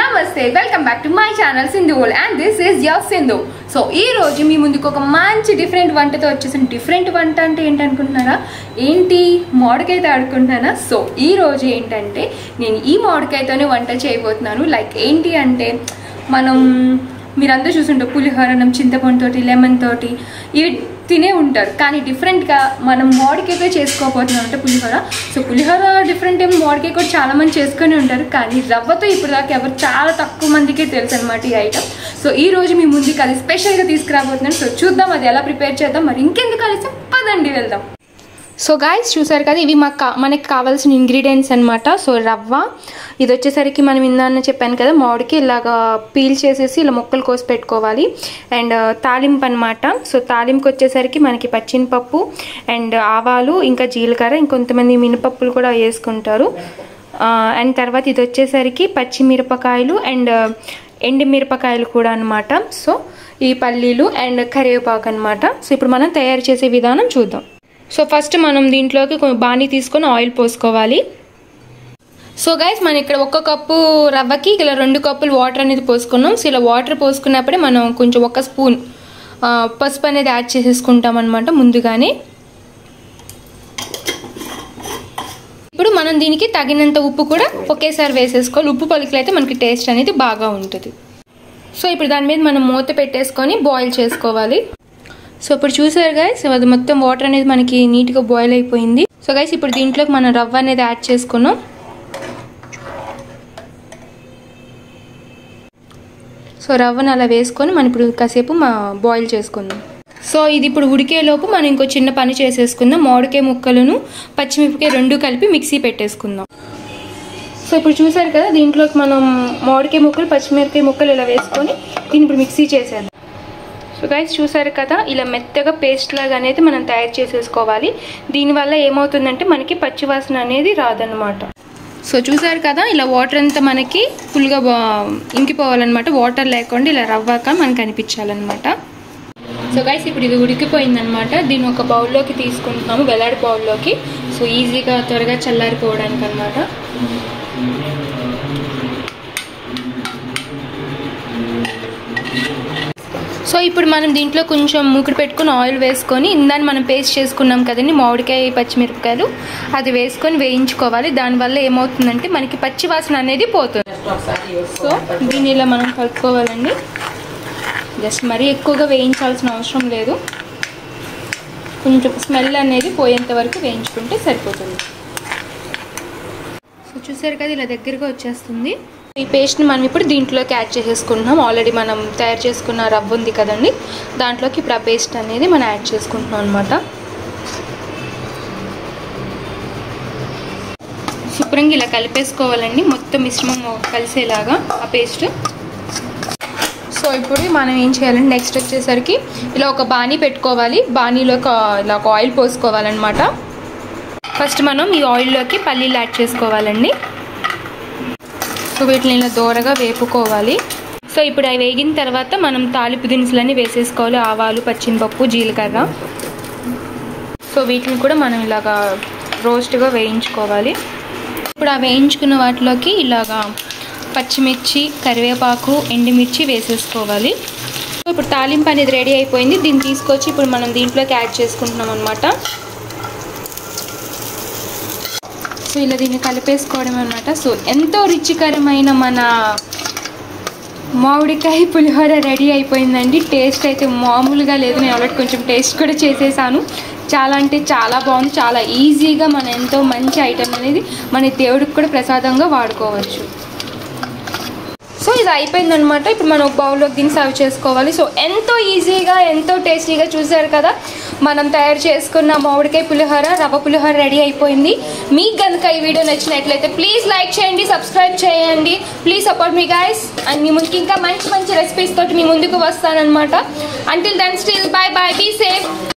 నమస్తే welcome back to my channel Sindhu world and this is your Sindhu so ఈ రోజు మీ ముందుకు ఒక మంచి డిఫరెంట్ వంటతో వచ్చేసిన డిఫరెంట్ వంట అంటే ఏంటనుకుంటున్నారా ఏంటి మామిడికాయతో ఆడుకుంటున్నానా సో ఈ రోజు ఏంటంటే నేను ఈ మామిడికాయతోనే వంట చేయబోతున్నాను లైక్ ఏంటి అంటే మనం మీరందరూ చూసుంటారు పులిహోరనం చింతపండుతోటి లెమన్ తోటి ఇవి తినే ఉంటారు కానీ డిఫరెంట్గా మనం మామిడికాయతో చేసుకోకపోతున్నాం అంటే పులిహోర సో పులిహోర డిఫరెంట్ ఏమో మామిడికాయ కూడా చాలా మంది చేసుకొని ఉంటారు కానీ రవ్వతో ఇప్పుడు దాకా ఎవరు చాలా తక్కువ మందికే తెలుసు అనమాట ఈ ఐటమ్ సో ఈ రోజు మీ ముందుకు అది స్పెషల్గా తీసుకురాబోతున్నాను సో చూద్దాం అది ఎలా ప్రిపేర్ చేద్దాం మరి ఇంకెందుకు కలిసి పదండి వెళ్దాం సో గాయస్ చూసారు కదా ఇవి మాకు కా- మనకి కావాల్సిన ఇంగ్రీడియంట్స్ అనమాట సో రవ్వ ఇది వచ్చేసరికి మనం ఇందాక చెప్పాను కదా మామిడికి ఇలాగా పీల్ చేసేసి ఇలా ముక్కలు కోసి పెట్టుకోవాలి అండ్ తాలింపు అనమాట సో తాలింపుకి వచ్చేసరికి మనకి పచ్చిమిపప్పు అండ్ ఆవాలు ఇంకా జీలకర్ర ఇంకొంతమంది మినపప్పులు కూడా వేసుకుంటారు అండ్ తర్వాత ఇది వచ్చేసరికి పచ్చిమిరపకాయలు అండ్ ఎండు మిరపకాయలు కూడా అనమాట సో ఈ పల్లీలు అండ్ కరివేపాకు అనమాట సో ఇప్పుడు మనం తయారు చేసే విధానం చూద్దాం సో ఫస్ట్ మనం దీంట్లోకి కొ- బాణీ తీసుకొని ఆయిల్ పోసుకోవాలి సో గైస్ మనం ఇక్కడ ఒక్క కప్పు రవ్వకి ఇలా రెండు కప్పులు వాటర్ అనేది పోసుకున్నాం సో ఇలా వాటర్ పోసుకున్నప్పుడే మనం కొంచెం ఒక స్పూన్ ఆ, పసుపు అనేది యాడ్ చేసేసుకుంటాం అనమాట ముందుగానే ఇప్పుడు మనం దీనికి తగినంత ఉప్పు కూడా ఒకేసారి వేసేసుకోవాలి ఉప్పు పలుకులు అయితే మనకి టేస్ట్ అనేది బాగా ఉంటుంది సో ఇప్పుడు దాని మీద మనం మూత పెట్టేసుకొని బాయిల్ చేసుకోవాలి సో ఇప్పుడు చూసారు గైస్ అది మొత్తం వాటర్ అనేది మనకి నీట్గా బాయిల్ అయిపోయింది సో గైస్ ఇప్పుడు దీంట్లోకి మనం రవ్వ అనేది యాడ్ చేసుకున్నాం సో రవ్వను అలా వేసుకొని మనం ఇప్పుడు కాసేపు మా బాయిల్ చేసుకుందాం సో ఇది ఇప్పుడు ఉడికేలోపు మనం ఇంకో చిన్న పని చేసేసుకుందాం మామిడికాయ ముక్కలను పచ్చిమిరపకాయ రెండు కలిపి మిక్సీ పెట్టేసుకుందాం సో ఇప్పుడు చూసారు కదా దీంట్లోకి మనం మామిడికాయ ముక్కలు పచ్చిమిరపకాయ ముక్కలు ఇలా వేసుకొని దీన్ని ఇప్పుడు మిక్సీ చేసేద్దాం సో గైస్ చూసారు కదా ఇలా మెత్తగా పేస్ట్ లాగా అనేది మనం తయారు చేసేసుకోవాలి దీనివల్ల ఏమవుతుందంటే మనకి పచ్చివాసన అనేది రాదనమాట సో చూసారు కదా ఇలా వాటర్ అంతా మనకి ఫుల్గా బా ఇంకిపోవాలన్నమాట వాటర్ లేకుండా ఇలా రవ్వాక మనకు అనిపించాలన్నమాట సో గైస్ ఇప్పుడు ఇది ఉడికిపోయిందనమాట దీన్ని ఒక బౌల్లోకి తీసుకుంటున్నాము వెలాడి బౌల్లోకి సో ఈజీగా త్వరగా చల్లారిపోవడానికి అనమాట సో ఇప్పుడు మనం దీంట్లో కొంచెం మూకుడు పెట్టుకుని ఆయిల్ వేసుకొని ఇందాన్ని మనం పేస్ట్ చేసుకున్నాం కదండి మామిడికాయ పచ్చిమిరపకాయలు అది వేసుకొని వేయించుకోవాలి దానివల్ల ఏమవుతుందంటే మనకి పచ్చి వాసన అనేది పోతుంది సో దీన్ని ఇలా మనం కలుపుకోవాలండి జస్ట్ మరీ ఎక్కువగా వేయించాల్సిన అవసరం లేదు కొంచెం స్మెల్ అనేది పోయేంత వరకు వేయించుకుంటే సరిపోతుంది సో చూసారు కదా ఇలా దగ్గరగా వచ్చేస్తుంది ఈ పేస్ట్ని మనం ఇప్పుడు దీంట్లోకి యాడ్ చేసేసుకుంటున్నాం ఆల్రెడీ మనం తయారు చేసుకున్న రవ్వ ఉంది కదండి దాంట్లోకి ఇప్పుడు ఆ పేస్ట్ అనేది మనం యాడ్ చేసుకుంటున్నాం అనమాట శుభ్రంగా ఇలా కలిపేసుకోవాలండి మొత్తం మిశ్రమం కలిసేలాగా ఆ పేస్ట్ సో ఇప్పుడు మనం ఏం చేయాలంటే నెక్స్ట్ వచ్చేసరికి ఇలా ఒక బాణీ పెట్టుకోవాలి బాణీలో ఒక ఇలా ఒక ఆయిల్ పోసుకోవాలన్నమాట ఫస్ట్ మనం ఈ ఆయిల్లోకి పల్లీలు యాడ్ చేసుకోవాలండి సో వీటిని ఇలా దూరగా వేపుకోవాలి సో ఇప్పుడు అవి వేగిన తర్వాత మనం తాలింపు దినుసులన్నీ వేసేసుకోవాలి ఆవాలు పచ్చిమిపప్పు జీలకర్ర సో వీటిని కూడా మనం ఇలాగా రోస్ట్గా వేయించుకోవాలి ఇప్పుడు ఆ వేయించుకున్న వాటిలోకి ఇలాగా పచ్చిమిర్చి కరివేపాకు ఎండుమిర్చి వేసేసుకోవాలి సో ఇప్పుడు తాలింపు అనేది రెడీ అయిపోయింది దీన్ని తీసుకొచ్చి ఇప్పుడు మనం దీంట్లోకి యాడ్ చేసుకుంటున్నాం అనమాట సో ఇలా దీన్ని కలిపేసుకోవడం అనమాట సో ఎంతో రుచికరమైన మన మామిడికాయ పులిహోర రెడీ అయిపోయిందండి టేస్ట్ అయితే మామూలుగా లేదు నేను ఆల్రెడీ కొంచెం టేస్ట్ కూడా చేసేసాను చాలా అంటే చాలా బాగుంది చాలా ఈజీగా మన ఎంతో మంచి ఐటమ్ అనేది మన దేవుడికి కూడా ప్రసాదంగా వాడుకోవచ్చు సో ఇది అయిపోయిందనమాట ఇప్పుడు మనం ఒక బౌల్లోకి దీన్ని సర్వ్ చేసుకోవాలి సో ఎంతో ఈజీగా ఎంతో టేస్టీగా చూసారు కదా మనం తయారు చేసుకున్న మామిడికాయ పులిహోర రవ్వ పులిహోర రెడీ అయిపోయింది మీకు కనుక ఈ వీడియో నచ్చినట్లయితే ప్లీజ్ లైక్ చేయండి సబ్స్క్రైబ్ చేయండి please support me guys and మీ ముందుకి ఇంకా మంచి మంచి రెసిపీస్ తోటి మీ ముందుకు వస్తానన్నమాట until then still bye bye be safe